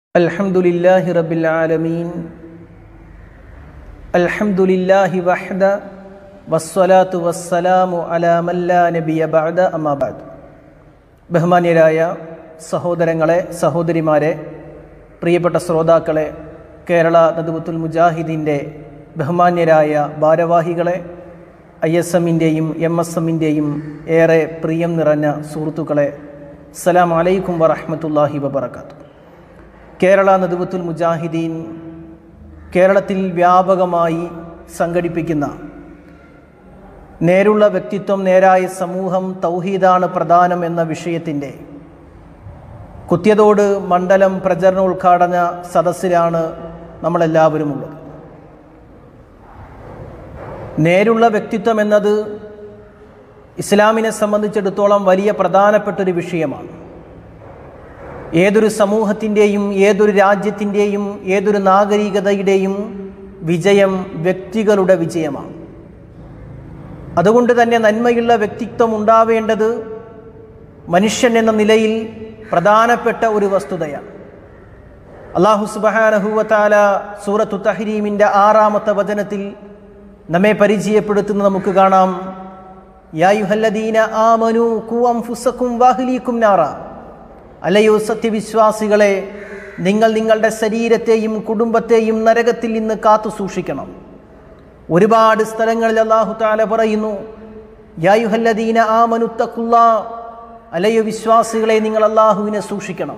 الحمد لله رب العالمين الحمد لله وحده والصلاة والسلام على من لا نبي بعد أما بعد ബഹുമാന്യരായ സഹോദരങ്ങളെ സഹോദരിമാരെ പ്രിയപ്പെട്ട ശ്രോതാക്കളെ കേരള നദുബത്തുൽ മുജാഹിദീൻ്റെ ബഹുമാന്യരായ ഭാരവാഹികളെ ഐ എസ് എമ്മിൻ്റെയും എം എസ് എമ്മിൻ്റെയും ഏറെ പ്രിയം നിറഞ്ഞ സുഹൃത്തുക്കളെ അസ്സലാം അലൈക്കും വറഹമത്തല്ലാഹി വബർക്കാത്തു കേരള നദുവത്തുൽ മുജാഹിദീൻ കേരളത്തിൽ വ്യാപകമായി സംഘടിപ്പിക്കുന്ന നേരുള്ള വ്യക്തിത്വം നേരായ സമൂഹം തൗഹീദാണ് പ്രധാനം എന്ന വിഷയത്തിൻ്റെ കുത്യതോട് മണ്ഡലം പ്രചരണോദ്ഘാടന സദസ്സിലാണ് നമ്മളെല്ലാവരും ഉള്ളത് നേരുള്ള വ്യക്തിത്വം എന്നത് ഇസ്ലാമിനെ സംബന്ധിച്ചിടത്തോളം വലിയ പ്രധാനപ്പെട്ടൊരു വിഷയമാണ് ഏതൊരു സമൂഹത്തിൻ്റെയും ഏതൊരു രാജ്യത്തിൻ്റെയും ഏതൊരു നാഗരികതയുടെയും വിജയം വ്യക്തികളുടെ വിജയമാണ് അതുകൊണ്ട് തന്നെ നന്മയുള്ള വ്യക്തിത്വം ഉണ്ടാവേണ്ടത് മനുഷ്യൻ എന്ന നിലയിൽ പ്രധാനപ്പെട്ട ഒരു വസ്തുതയാണ് അള്ളാഹു സുബഹാനഹുവത്താല സൂറത്തു തഹരീമിൻ്റെ ആറാമത്തെ വചനത്തിൽ നമ്മെ പരിചയപ്പെടുത്തുന്നത് നമുക്ക് കാണാം യായുഹല്ലദീന ആമനു കുവം ഫുസക്കും വാഹിലീക്കും നാറ അല്ലയോ സത്യവിശ്വാസികളെ നിങ്ങൾ നിങ്ങളുടെ ശരീരത്തെയും കുടുംബത്തെയും നരകത്തിൽ നിന്ന് കാത്തു സൂക്ഷിക്കണം ഒരുപാട് സ്ഥലങ്ങളിൽ അള്ളാഹു താല പറയുന്നു യായുഹല്ലദീന ആമനുത്തക്കുള്ള അല്ലയോ വിശ്വാസികളെ നിങ്ങൾ അള്ളാഹുവിനെ സൂക്ഷിക്കണം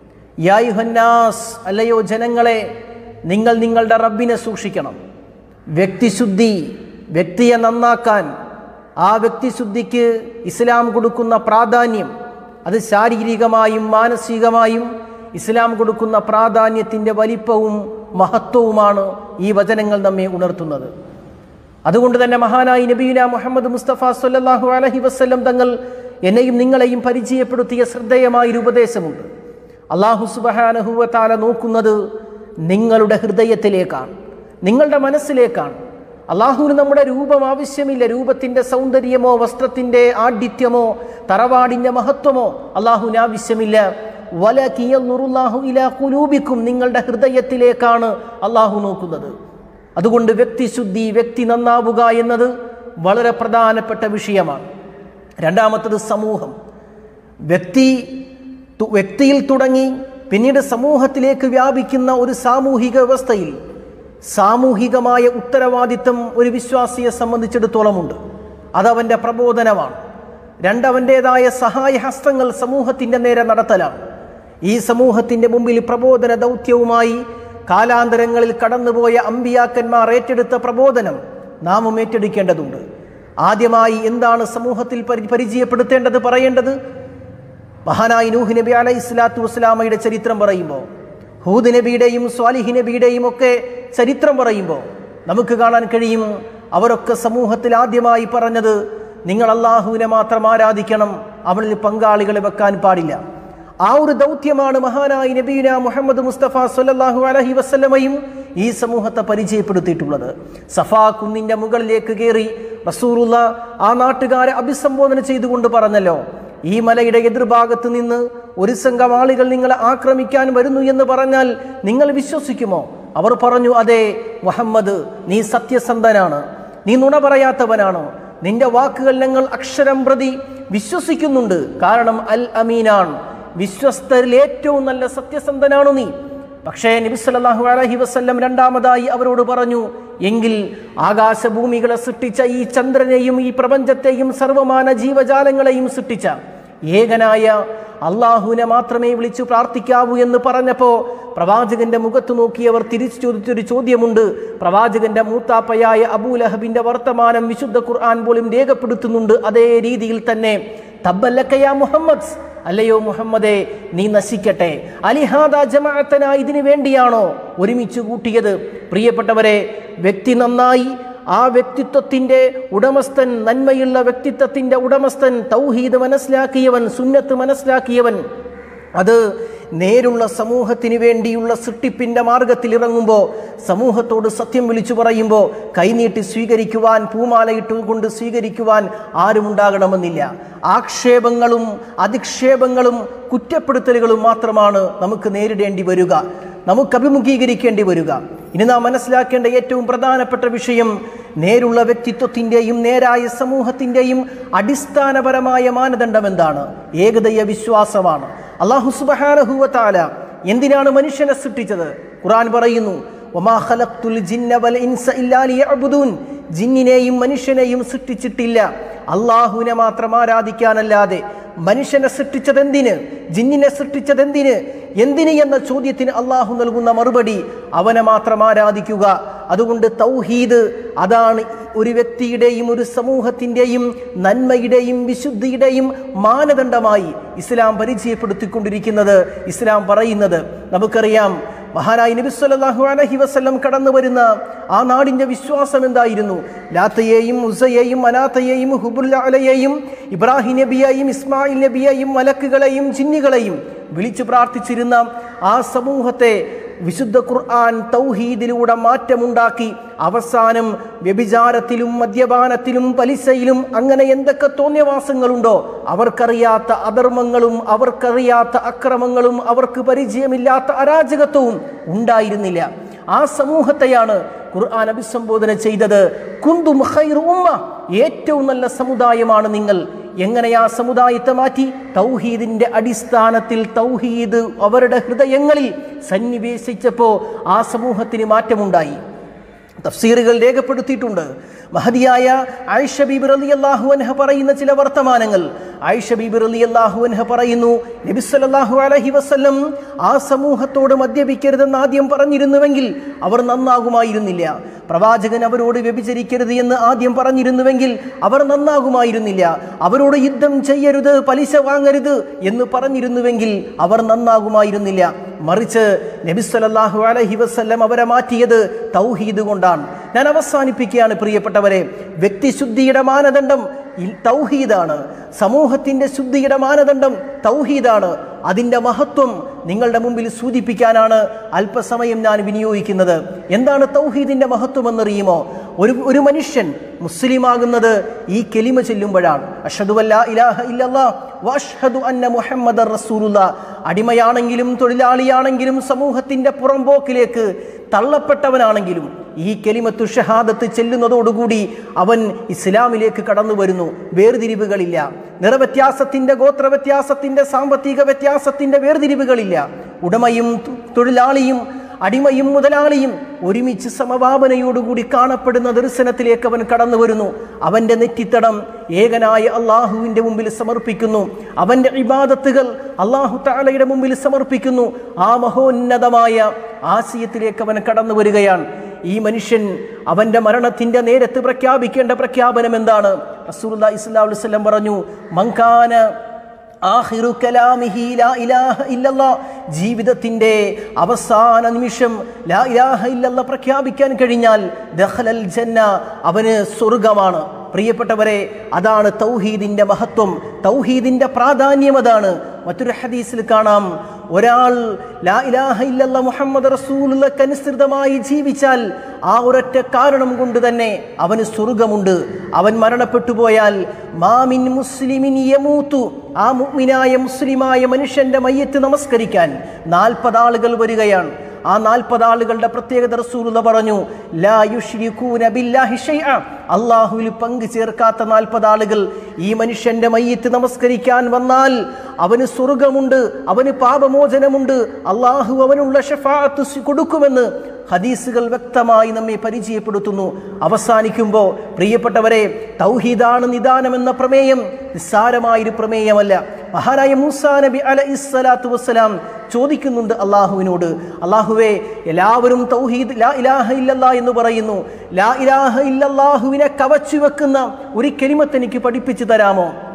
യായുഹന്നാസ് അല്ലയോ ജനങ്ങളെ നിങ്ങൾ നിങ്ങളുടെ റബ്ബിനെ സൂക്ഷിക്കണം വ്യക്തിശുദ്ധി വ്യക്തിയെ നന്നാക്കാൻ ആ വ്യക്തിശുദ്ധിക്ക് ഇസ്ലാം കൊടുക്കുന്ന പ്രാധാന്യം അത് ശാരീരികമായും മാനസികമായും ഇസ്ലാം കൊടുക്കുന്ന പ്രാധാന്യത്തിൻ്റെ വലിപ്പവും മഹത്വവുമാണ് ഈ വചനങ്ങൾ നമ്മെ ഉണർത്തുന്നത് അതുകൊണ്ട് തന്നെ മഹാനായി നബീന മുഹമ്മദ് മുസ്തഫ സല്ലാഹു അലഹി വസ്ല്ലം തങ്ങൾ എന്നെയും നിങ്ങളെയും പരിചയപ്പെടുത്തിയ ശ്രദ്ധേയമായൊരു ഉപദേശമുണ്ട് അള്ളാഹു സുബഹാനഹുവത്താല നോക്കുന്നത് നിങ്ങളുടെ ഹൃദയത്തിലേക്കാണ് നിങ്ങളുടെ മനസ്സിലേക്കാണ് അള്ളാഹുവിന് നമ്മുടെ രൂപം ആവശ്യമില്ല രൂപത്തിൻ്റെ സൗന്ദര്യമോ വസ്ത്രത്തിൻ്റെ ആഢ്യത്യമോ തറവാടിൻ്റെ മഹത്വമോ അള്ളാഹുവിന് ആവശ്യമില്ല വല കിയറുല്ലാഹു ഇല കുലൂബിക്കും നിങ്ങളുടെ ഹൃദയത്തിലേക്കാണ് അള്ളാഹു നോക്കുന്നത് അതുകൊണ്ട് വ്യക്തിശുദ്ധി വ്യക്തി നന്നാവുക എന്നത് വളരെ പ്രധാനപ്പെട്ട വിഷയമാണ് രണ്ടാമത്തത് സമൂഹം വ്യക്തി വ്യക്തിയിൽ തുടങ്ങി പിന്നീട് സമൂഹത്തിലേക്ക് വ്യാപിക്കുന്ന ഒരു സാമൂഹിക വ്യവസ്ഥയിൽ സാമൂഹികമായ ഉത്തരവാദിത്തം ഒരു വിശ്വാസിയെ സംബന്ധിച്ചിടത്തോളമുണ്ട് അതവൻ്റെ പ്രബോധനമാണ് രണ്ടവൻ്റേതായ സഹായഹസ്തങ്ങൾ സമൂഹത്തിൻ്റെ നേരെ നടത്തലാണ് ഈ സമൂഹത്തിൻ്റെ മുമ്പിൽ പ്രബോധന ദൗത്യവുമായി കാലാന്തരങ്ങളിൽ കടന്നുപോയ അമ്പിയാക്കന്മാർ ഏറ്റെടുത്ത പ്രബോധനം നാമും ഏറ്റെടുക്കേണ്ടതുണ്ട് ആദ്യമായി എന്താണ് സമൂഹത്തിൽ പരിചയപ്പെടുത്തേണ്ടത് പറയേണ്ടത് മഹാനായി നൂഹ് നബി അലൈഹി സ്വലാത്തു വസ്സലാമയുടെ ചരിത്രം പറയുമ്പോൾ ഹൂദ് നബിയുടെയും സ്വാലിഹി നബിയുടെയും ഒക്കെ ചരിത്രം പറയുമ്പോൾ നമുക്ക് കാണാൻ കഴിയും അവരൊക്കെ സമൂഹത്തിൽ ആദ്യമായി പറഞ്ഞത് നിങ്ങൾ അള്ളാഹുവിനെ മാത്രം ആരാധിക്കണം അവളിൽ പങ്കാളികളെ വെക്കാൻ പാടില്ല ആ ഒരു ദൗത്യമാണ് മഹാനായി നബീന മുഹമ്മദ് മുസ്തഫ സല്ലാഹു അലഹി വസ്ലമയും ഈ സമൂഹത്തെ പരിചയപ്പെടുത്തിയിട്ടുള്ളത് സഫാ കുന്നിന്റെ മുകളിലേക്ക് കയറി റസൂറുള്ള ആ നാട്ടുകാരെ അഭിസംബോധന ചെയ്തുകൊണ്ട് പറഞ്ഞല്ലോ ഈ മലയുടെ എതിർഭാഗത്ത് നിന്ന് ഒരു സംഘം ആളുകൾ നിങ്ങളെ ആക്രമിക്കാൻ വരുന്നു എന്ന് പറഞ്ഞാൽ നിങ്ങൾ വിശ്വസിക്കുമോ അവർ പറഞ്ഞു അതെ മുഹമ്മദ് നീ സത്യസന്ധനാണ് നീ നുണ പറയാത്തവനാണ് നിന്റെ വാക്കുകൾ ഞങ്ങൾ അക്ഷരം പ്രതി വിശ്വസിക്കുന്നുണ്ട് കാരണം അൽ അമീനാണ് വിശ്വസ്തരിൽ ഏറ്റവും നല്ല സത്യസന്ധനാണു നീ പക്ഷേ നബിസ്വല്ലാഹു അലഹി വസ്ല്ലം രണ്ടാമതായി അവരോട് പറഞ്ഞു എങ്കിൽ ആകാശഭൂമികളെ സൃഷ്ടിച്ച ഈ ചന്ദ്രനെയും ഈ പ്രപഞ്ചത്തെയും സർവമാന ജീവജാലങ്ങളെയും സൃഷ്ടിച്ച ഏകനായ അള്ളാഹുവിനെ മാത്രമേ വിളിച്ചു പ്രാർത്ഥിക്കാവൂ എന്ന് പറഞ്ഞപ്പോൾ പ്രവാചകന്റെ മുഖത്ത് നോക്കി അവർ തിരിച്ചു ചോദിച്ചൊരു ചോദ്യമുണ്ട് പ്രവാചകന്റെ മൂത്താപ്പയായ അബൂലഹബിന്റെ വർത്തമാനം വിശുദ്ധ ഖുർആൻ പോലും രേഖപ്പെടുത്തുന്നുണ്ട് അതേ രീതിയിൽ തന്നെ തബ്ബല്ലക്കയ മുഹമ്മദ് അല്ലയോ മുഹമ്മദെ നീ നശിക്കട്ടെ അലിഹാദ ജമാഅത്തന ഇതിനു വേണ്ടിയാണോ ഒരുമിച്ച് കൂട്ടിയത് പ്രിയപ്പെട്ടവരെ വ്യക്തി നന്നായി ആ വ്യക്തിത്വത്തിൻ്റെ ഉടമസ്ഥൻ നന്മയുള്ള വ്യക്തിത്വത്തിൻ്റെ ഉടമസ്ഥൻ തൗഹീദ് മനസ്സിലാക്കിയവൻ സുന്നത്ത് മനസ്സിലാക്കിയവൻ അത് നേരുള്ള സമൂഹത്തിന് വേണ്ടിയുള്ള സൃഷ്ടിപ്പിൻ്റെ മാർഗത്തിൽ ഇറങ്ങുമ്പോൾ സമൂഹത്തോട് സത്യം വിളിച്ചു പറയുമ്പോൾ കൈനീട്ടി സ്വീകരിക്കുവാൻ പൂമാലയിട്ടുകൊണ്ട് സ്വീകരിക്കുവാൻ ആരും ഉണ്ടാകണമെന്നില്ല ആക്ഷേപങ്ങളും അധിക്ഷേപങ്ങളും കുറ്റപ്പെടുത്തലുകളും മാത്രമാണ് നമുക്ക് നേരിടേണ്ടി വരിക നമുക്ക് അഭിമുഖീകരിക്കേണ്ടി വരിക ഇനി നാം മനസ്സിലാക്കേണ്ട ഏറ്റവും പ്രധാനപ്പെട്ട വിഷയം നേരുള്ള വ്യക്തിത്വത്തിൻ്റെയും നേരായ സമൂഹത്തിൻ്റെയും അടിസ്ഥാനപരമായ മാനദണ്ഡം എന്താണ് ഏകദയ വിശ്വാസമാണ് അള്ളാഹു സുബഹാനഹുവത്താല എന്തിനാണ് മനുഷ്യനെ സൃഷ്ടിച്ചത് ഖുർആൻ പറയുന്നു ഒമാ ഖലഖ്തുൽ ജിന്ന വൽ ഇൻസ ഇല്ലാ ലിയഅ്ബുദൂൻ ജിന്നിനെയും മനുഷ്യനെയും സൃഷ്ടിച്ചിട്ടില്ല അള്ളാഹുവിനെ മാത്രം ആരാധിക്കാനല്ലാതെ മനുഷ്യനെ സൃഷ്ടിച്ചതെന്തിന് ജിന്നിനെ സൃഷ്ടിച്ചതെന്തിന് എന്തിന് എന്ന ചോദ്യത്തിന് അള്ളാഹു നൽകുന്ന മറുപടി അവനെ മാത്രം ആരാധിക്കുക അതുകൊണ്ട് തൗഹീദ് അതാണ് ഒരു വ്യക്തിയുടെയും ഒരു സമൂഹത്തിൻ്റെയും നന്മയുടെയും വിശുദ്ധിയുടെയും മാനദണ്ഡമായി ഇസ്ലാം പരിചയപ്പെടുത്തിക്കൊണ്ടിരിക്കുന്നത് ഇസ്ലാം പറയുന്നത് നമുക്കറിയാം മഹാനായി നബി സല്ലല്ലാഹു അലൈഹി വസല്ലം കടന്നു വരുന്ന ആ നാടിന്റെ വിശ്വാസം എന്തായിരുന്നു ലാത്തയെയും ഉസയെയും അനാത്തയെയും ഹുബുല്ലയെയും ഇബ്രാഹിം നബിയെയും ഇസ്മായിൽ നബിയെയും മലക്കുകളെയും ജിന്നുകളെയും വിളിച്ചു പ്രാർത്ഥിച്ചിരുന്ന ആ സമൂഹത്തെ വിശുദ്ധ ഖുർആൻ തൗഹീദിലൂടെ മാറ്റമുണ്ടാക്കി അവസാനം വ്യഭിചാരത്തിലും മദ്യപാനത്തിലും പലിശയിലും അങ്ങനെ എന്തൊക്കെ തോന്നിയവാസങ്ങളുണ്ടോ അവർക്കറിയാത്ത അധർമ്മങ്ങളും അവർക്കറിയാത്ത അക്രമങ്ങളും അവർക്ക് പരിചയമില്ലാത്ത അരാജകത്വവും ഉണ്ടായിരുന്നില്ല ആ സമൂഹത്തെയാണ് ഖുർആൻ അഭിസംബോധന ചെയ്തത് കുന്തും ഖൈറു ഉമ്മ ഏറ്റവും നല്ല സമുദായമാണ് നിങ്ങൾ എങ്ങനെ ആ സമുദായത്തെ മാറ്റി തൗഹീദിന്റെ അടിസ്ഥാനത്തിൽ തൗഹീദ് അവരുടെ ഹൃദയങ്ങളിൽ സന്നിവേശിച്ചപ്പോൾ ആ സമൂഹത്തിന് മാറ്റമുണ്ടായി തഫ്സീറുകൾ രേഖപ്പെടുത്തിയിട്ടുണ്ട് മഹതിയായ ആയിഷ ബീബി റലി അള്ളാഹു അൻഹ പറയുന്ന ചില വർത്തമാനങ്ങൾ ആയിഷ ബീബി റലി അള്ളാഹു അൻഹ പറയുന്നു നബി സല്ലല്ലാഹു അലൈഹി വസല്ലം ആ സമൂഹത്തോട് മദ്യപിക്കരുതെന്ന് ആദ്യം പറഞ്ഞിരുന്നുവെങ്കിൽ അവർ നന്നാകുമായിരുന്നില്ല പ്രവാചകൻ അവരോട് വ്യഭിചരിക്കരുത് എന്ന് ആദ്യം പറഞ്ഞിരുന്നുവെങ്കിൽ അവർ നന്നാകുമായിരുന്നില്ല അവരോട് യുദ്ധം ചെയ്യരുത് പലിശ വാങ്ങരുത് എന്ന് പറഞ്ഞിരുന്നുവെങ്കിൽ അവർ നന്നാകുമായിരുന്നില്ല മറിച്ച് നബി സല്ലല്ലാഹു അലൈഹി വസല്ലം അവരെ മാറ്റിയത് തൗഹീദ് കൊണ്ടാണ് ഞാൻ അവസാനിപ്പിക്കുകയാണ് പ്രിയപ്പെട്ടവരെ വ്യക്തിശുദ്ധിയുടെ മാനദണ്ഡം ഇൽ- തൗഹീദാണ് സമൂഹത്തിന്റെ ശുദ്ധിയുടെ മാനദണ്ഡം തൗഹീദാണ് അതിൻ്റെ മഹത്വം നിങ്ങളുടെ മുമ്പിൽ സൂചിപ്പിക്കാനാണ് അല്പസമയം ഞാൻ വിനിയോഗിക്കുന്നത് എന്താണ് തൗഹീദിന്റെ മഹത്വം എന്നറിയുമോ ഒരു ഒരു മനുഷ്യൻ മുസ്ലിമാകുന്നത് ഈ കെലിമ ചെല്ലുമ്പോഴാണ് അഷദു അല്ലാ ഇലാഹ ഇല്ലല്ലാ വഅഷ്ഹദു അന്ന മുഹമ്മദർ റസൂലുള്ള അടിമയാണെങ്കിലും തൊഴിലാളിയാണെങ്കിലും സമൂഹത്തിന്റെ പുറംപോക്കിലേക്ക് തള്ളപ്പെട്ടവനാണെങ്കിലും ഈ കെലിമത്തു ഷഹാദത്ത് ചെല്ലുന്നതോടുകൂടി അവൻ ഇസ്ലാമിലേക്ക് കടന്നു വരുന്നു വേർതിരിവുകളില്ല നിറവ്യത്യാസത്തിന്റെ ഗോത്രവ്യത്യാസത്തിന്റെ സാമ്പത്തിക വ്യത്യാസത്തിന്റെ വേർതിരിവുകളില്ല ഉടമയും തൊ- തൊഴിലാളിയും അടിമയും മുതലാളിയും ഒരുമിച്ച് സമഭാവനയോടുകൂടി കാണപ്പെടുന്ന ദർശനത്തിലേക്ക് അവൻ കടന്നു വരുന്നു അവന്റെ നെറ്റിത്തടം ഏകനായ അള്ളാഹുവിന്റെ മുമ്പിൽ സമർപ്പിക്കുന്നു അവന്റെ ഇബാദത്തുകൾ അള്ളാഹു താലയുടെ മുമ്പിൽ സമർപ്പിക്കുന്നു ആ മഹോന്നതമായ ആശയത്തിലേക്ക് അവൻ കടന്നു വരികയാണ് ഈ മനുഷ്യൻ അവന്റെ മരണത്തിന്റെ നേരത്ത് പ്രഖ്യാപിക്കേണ്ട പ്രഖ്യാപനം എന്താണ് റസൂലുള്ളാഹി സ്വല്ലല്ലാഹു അലൈഹി വസല്ലം പറഞ്ഞു മങ്കാന ആഖിറു കലാമിഹി ലാ ഇലാഹ ഇല്ലല്ലാ ജീവിതത്തിന്റെ അവസാന നിമിഷം ലാ ഇലാഹ ഇല്ലല്ലാ പ്രഖ്യാപിക്കാൻ കഴിഞ്ഞാൽ ദഖലൽ ജന്ന അവന് സ്വർഗമാണ് പ്രിയപ്പെട്ടവരെ അതാണ് തൗഹീദിന്റെ മഹത്വം തൗഹീദിന്റെ പ്രാധാന്യം അതാണ് മറ്റൊരു ഹദീസിൽ കാണാം ഒരാൾ ലാ ഇലാഹ ഇല്ലല്ലാ മുഹമ്മദ് റസൂലുള്ളക്കനുസൃതമായി ജീവിച്ചാൽ ആ ഒരൊറ്റ കാരണം കൊണ്ട് തന്നെ അവന് സ്വർഗമുണ്ട് അവൻ മരണപ്പെട്ടു പോയാൽ മാമിൻ മുസ്ലിമിൻ യമൂത്തു ആ മുഅ്മിനായ മുസ്ലിമായ മനുഷ്യന്റെ മയ്യത്ത് നമസ്കരിക്കാൻ നാൽപ്പത് ആളുകൾ വരികയാണ് ആ നാൽപ്പത് ആളുകളുടെ പ്രത്യേകത റസൂലുള്ള പറഞ്ഞു ലാ യുശ്രികൂന ബില്ലാഹി ഷൈഅ അള്ളാഹുവിൽ പങ്കു ചേർക്കാത്ത നാൽപ്പത് ആളുകൾ ഈ മനുഷ്യന്റെ മയ്യത്ത് നമസ്കരിക്കാൻ വന്നാൽ അവന് സ്വർഗമുണ്ട് അവന് പാപമോചനമുണ്ട് അള്ളാഹു അവനുള്ള ഷഫാഅത്ത് സ് കൊടുക്കുമെന്ന് ഹദീസുകൾ വ്യക്തമായി നമ്മെ പരിചയപ്പെടുത്തുന്നു അവസാനിക്കുമ്പോൾ പ്രിയപ്പെട്ടവരെ തൗഹീദാണ് നിദാനമെന്ന പ്രമേയം നിസ്സാരമായൊരു പ്രമേയമല്ല മഹാനായ മൂസാ നബി അല ഇസ്സലാത്തു വസ്സലാം ചോദിക്കുന്നുണ്ട് അള്ളാഹുവിനോട് അള്ളാഹുവേ എല്ലാവരും തൗഹീദ് ലാ ഇലാഹ ഇല്ലല്ലാ എന്ന് പറയുന്നു ലാ ഇലാഹ ഇല്ലല്ലാഹുവിനെ കവച്ചു വെക്കുന്ന ഒരു കെലിമത്ത് എനിക്ക് പഠിപ്പിച്ചു തരാമോ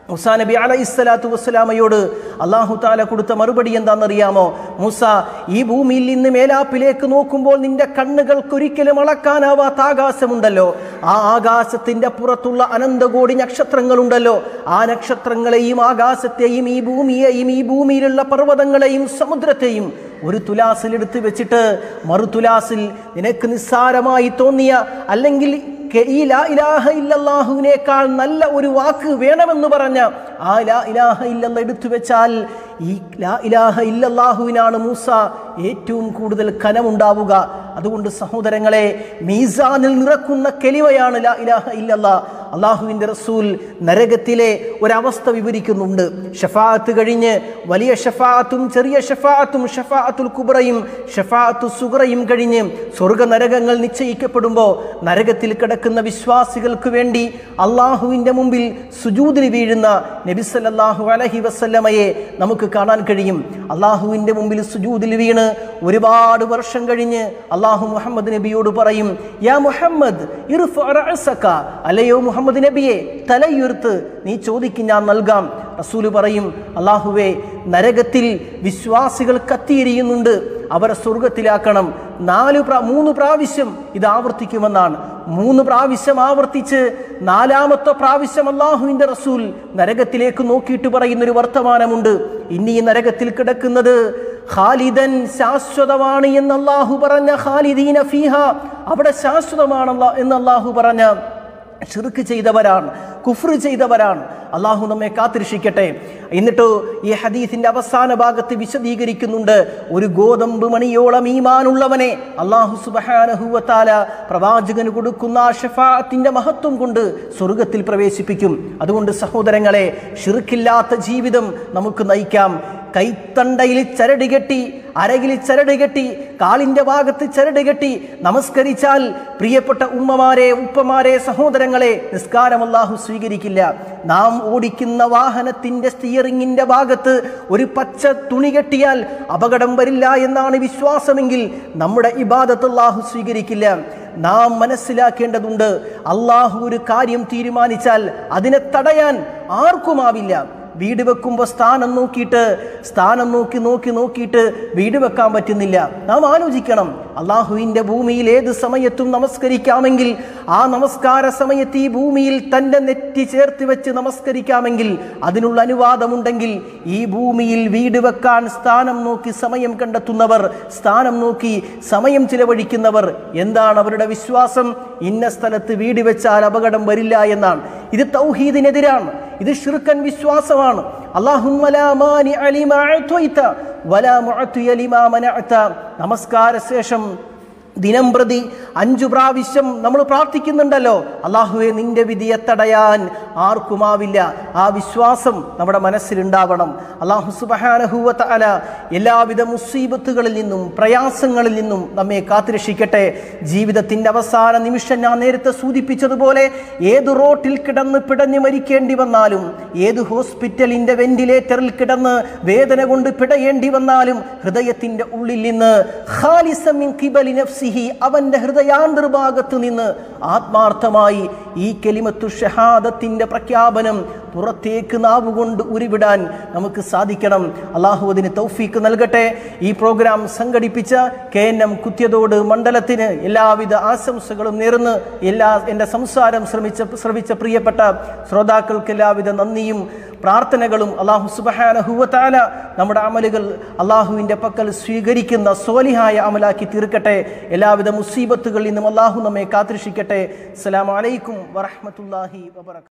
മുസാ നബി അലൈഹിസ്സലാത്തു വസ്സലാമയോട് അള്ളാഹു താല കൊടുത്ത മറുപടി എന്താണെന്നറിയാമോ മൂസ ഈ ഭൂമിയിൽ നിന്ന് മേലാപ്പിലേക്ക് നോക്കുമ്പോൾ നിന്റെ കണ്ണുകൾക്കൊരിക്കലും അളക്കാനാവാത്ത ആകാശമുണ്ടല്ലോ ആ ആകാശത്തിന്റെ പുറത്തുള്ള അനന്തകോടി നക്ഷത്രങ്ങളുണ്ടല്ലോ ആ നക്ഷത്രങ്ങളെയും ആകാശത്തെയും ഈ ഭൂമിയെയും ഈ ഭൂമിയിലുള്ള പർവ്വതങ്ങളെയും സമുദ്രത്തെയും ഒരു തുലാസിൽ എടുത്ത് വെച്ചിട്ട് മറു തുലാസിൽ നിനക്ക് നിസ്സാരമായി തോന്നിയ അല്ലെങ്കിൽ കെ- ഈ ലാ ഇലാഹ ഇല്ലല്ലാഹുവിനേക്കാൾ നല്ല ഒരു വാക്ക് വേണമെന്ന് പറഞ്ഞ ആ ലാ ഇലാഹ ഇല്ലല്ല എടുത്തു വെച്ചാൽ ഈ ലാ ഇലാഹ ഇല്ലല്ലാഹുവിനാണ് മൂസ ഏറ്റവും കൂടുതൽ കനമുണ്ടാവുക അതുകൊണ്ട് സഹോദരങ്ങളെ മീസാനിൽ നിറക്കുന്ന കെലിവയാണ് ലാ ഇലാഹ ഇല്ലല്ല അള്ളാഹുവിൻ്റെ റസൂൽ നരകത്തിലെ ഒരവസ്ഥ വിവരിക്കുന്നുണ്ട് ഷഫാഅത്ത് കഴിഞ്ഞ് വലിയ ഷഫാഅത്തും ചെറിയ ഷഫാഅത്തും ഷഫാഅത്തുൽ കുബ്രയും ഷഫാഅത്തു സുഗ്രയും കഴിഞ്ഞ് സ്വർഗ നരകങ്ങൾ നിശ്ചയിക്കപ്പെടുമ്പോൾ നരകത്തിൽ കിടക്കുന്ന വിശ്വാസികൾക്ക് വേണ്ടി അള്ളാഹുവിൻ്റെ മുമ്പിൽ സുജൂദിന് വീഴുന്ന നബി സല്ലല്ലാഹു അലൈഹി വസല്ലമയെ നമുക്ക് കാണാൻ കഴിയും അള്ളാഹുവിൻ്റെ മുമ്പിൽ സുജൂദിൽ വീണ് ഒരുപാട് വർഷം കഴിഞ്ഞ് അള്ളാഹു മുഹമ്മദ് നബിയോട് പറയും യാ മുഹമ്മദ് ഇർഫ റഅസക അല്ലയോ മുഹമ്മദ് നബിയെ തലയുയർത്ത് നീ ചോദിക്കും ഞാൻ നൽകാം റസൂല് പറയും അള്ളാഹുവേ നരകത്തിൽ വിശ്വാസികൾ കത്തിയിരിയുന്നുണ്ട് അവരെ സ്വർഗത്തിലാക്കണം നാല് പ്രാ മൂന്ന് പ്രാവശ്യം ഇത് ആവർത്തിക്കുമെന്നാണ് മൂന്ന് പ്രാവശ്യം ആവർത്തിച്ച് നാലാമത്തെ പ്രാവശ്യം അള്ളാഹുവിൻ്റെ റസൂൽ നരകത്തിലേക്ക് നോക്കിയിട്ട് പറയുന്നൊരു വർത്തമാനമുണ്ട് ഇനി ഈ നരകത്തിൽ കിടക്കുന്നത് ഖാലിദൻ ശാശ്വതമാണ് എന്ന് അള്ളാഹു പറഞ്ഞ ഖാലിദീന ഫീഹ അവിടെ ശാശ്വതമാണല്ല എന്ന് അള്ളാഹു പറഞ്ഞ ഷിർക്ക് ചെയ്തവരാണ് കുഫ്ർ ചെയ്തവരാണ് അള്ളാഹു നമ്മെ കാത്തിരക്ഷിക്കട്ടെ എന്നിട്ട് ഈ ഹദീസിന്റെ അവസാന ഭാഗത്ത് വിശദീകരിക്കുന്നുണ്ട് ഒരു ഗോതമ്പ് മണിയോളം ഈമാനുള്ളവനെ അള്ളാഹു സുബഹാനഹുവത്താല പ്രവാചകന് കൊടുക്കുന്ന ആ ഷഫാഅത്തിന്റെ മഹത്വം കൊണ്ട് സ്വർഗത്തിൽ പ്രവേശിപ്പിക്കും അതുകൊണ്ട് സഹോദരങ്ങളെ ഷിർക്കില്ലാത്ത ജീവിതം നമുക്ക് നയിക്കാം കൈത്തണ്ടയിൽ ചരട് കെട്ടി അരകിൽ ചരട് കെട്ടി കാലിന്റെ ഭാഗത്ത് ചരട് കെട്ടി നമസ്കരിച്ചാൽ പ്രിയപ്പെട്ട ഉമ്മമാരെ ഉപ്പമാരെ സഹോദരങ്ങളെ നിസ്കാരം അല്ലാഹു സ്വീകരിക്കില്ല നാം ഓടിക്കുന്ന വാഹനത്തിന്റെ സ്റ്റിയറിംഗിന്റെ ഭാഗത്ത് ഒരു പച്ച തുണി കെട്ടിയാൽ അപകടം വരില്ല എന്നാണ് വിശ്വാസമെങ്കിൽ നമ്മുടെ ഇബാദത്ത് അല്ലാഹു സ്വീകരിക്കില്ല നാം മനസ്സിലാക്കേണ്ടതുണ്ട് അള്ളാഹു ഒരു കാര്യം തീരുമാനിച്ചാൽ അതിനെ തടയാൻ ആർക്കുമാവില്ല വീട് വെക്കുമ്പോൾ സ്ഥാനം നോക്കിയിട്ട് സ്ഥാനം നോക്കി നോക്കി നോക്കിയിട്ട് വീട് വെക്കാൻ പറ്റുന്നില്ല നാം ആലോചിക്കണം അള്ളാഹുവിൻ്റെ ഭൂമിയിൽ ഏത് സമയത്തും നമസ്കരിക്കാമെങ്കിൽ ആ നമസ്കാര സമയത്ത് ഈ ഭൂമിയിൽ തൻ്റെ നെറ്റി ചേർത്ത് വെച്ച് നമസ്കരിക്കാമെങ്കിൽ അതിനുള്ള അനുവാദമുണ്ടെങ്കിൽ ഈ ഭൂമിയിൽ വീട് വെക്കാൻ സ്ഥാനം നോക്കി സമയം കണ്ടെത്തുന്നവർ സ്ഥാനം നോക്കി സമയം ചിലവഴിക്കുന്നവർ എന്താണ് അവരുടെ വിശ്വാസം ഇന്ന സ്ഥലത്ത് വീട് വെച്ചാൽ അപകടം വരില്ല എന്നാണ് ഇത് തൗഹീദിനെതിരാണ് ഇത് ഷിർക്കൻ വിശ്വാസമാണ് അല്ലാഹുമ്മ ലാ മാനിഅ ലിമാ അഅ്തൈത വലാ മുഅ്തിയ ലിമാ മനഅത നമസ്കാര ശേഷം ദിനം പ്രതി അഞ്ചു പ്രാവശ്യം നമ്മൾ പ്രാർത്ഥിക്കുന്നുണ്ടല്ലോ അള്ളാഹുവെ നിന്റെ വിധിയെ തടയാൻ ആർക്കുമാവില്ല ആ വിശ്വാസം നമ്മുടെ മനസ്സിലുണ്ടാവണം അള്ളാഹു സുബഹാനഹുവത്ത അല എല്ലാവിധ മുസീബത്തുകളിൽ നിന്നും പ്രയാസങ്ങളിൽ നിന്നും നമ്മെ കാത്തുരക്ഷിക്കട്ടെ ജീവിതത്തിൻ്റെ അവസാന നിമിഷം ഞാൻ നേരത്തെ സൂചിപ്പിച്ചതുപോലെ ഏത് റോട്ടിൽ കിടന്ന് പിടഞ്ഞു മരിക്കേണ്ടി വന്നാലും ഏത് ഹോസ്പിറ്റലിൻ്റെ വെന്റിലേറ്ററിൽ കിടന്ന് വേദന കൊണ്ട് പിടയേണ്ടി വന്നാലും ഹൃദയത്തിൻ്റെ ഉള്ളിൽ നിന്ന് ഖാലിസം മിൻ ഖിബലി നഫ്സിഹി അവൻ്റെ ഹൃദയാന്തർഭാഗത്ത് നിന്ന് ആത്മാർത്ഥമായി ഈ കെലിമത്തു ഷഹാദത്തിൻ്റെ പ്രഖ്യാപനം പുറത്തേക്ക് നാവുകൊണ്ട് ഉരുവിടാൻ നമുക്ക് സാധിക്കണം അള്ളാഹു അതിന് തൗഫീക്ക് നൽകട്ടെ ഈ പ്രോഗ്രാം സംഘടിപ്പിച്ച കെ എൻ എം കുത്യതോട് മണ്ഡലത്തിന് എല്ലാവിധ ആശംസകളും നേർന്ന് എല്ലാ എൻ്റെ സംസാരം ശ്രമിച്ച ശ്രവിച്ച പ്രിയപ്പെട്ട ശ്രോതാക്കൾക്ക് എല്ലാവിധ നന്ദിയും പ്രാർത്ഥനകളും അള്ളാഹു സുബഹാനഹുവത്താല നമ്മുടെ അമലുകൾ അള്ളാഹുവിൻ്റെ പക്കൽ സ്വീകരിക്കുന്ന സോലിഹായ അമലാക്കി തീർക്കട്ടെ എല്ലാവിധ മുസീബത്തുകളിൽ നിന്നും അള്ളാഹു നമ്മെ കാത്തിരക്ഷിക്കട്ടെ അസ്സലാമു അലൈക്കും വറഹ്മത്തുള്ളാഹി വബറകാതുഹു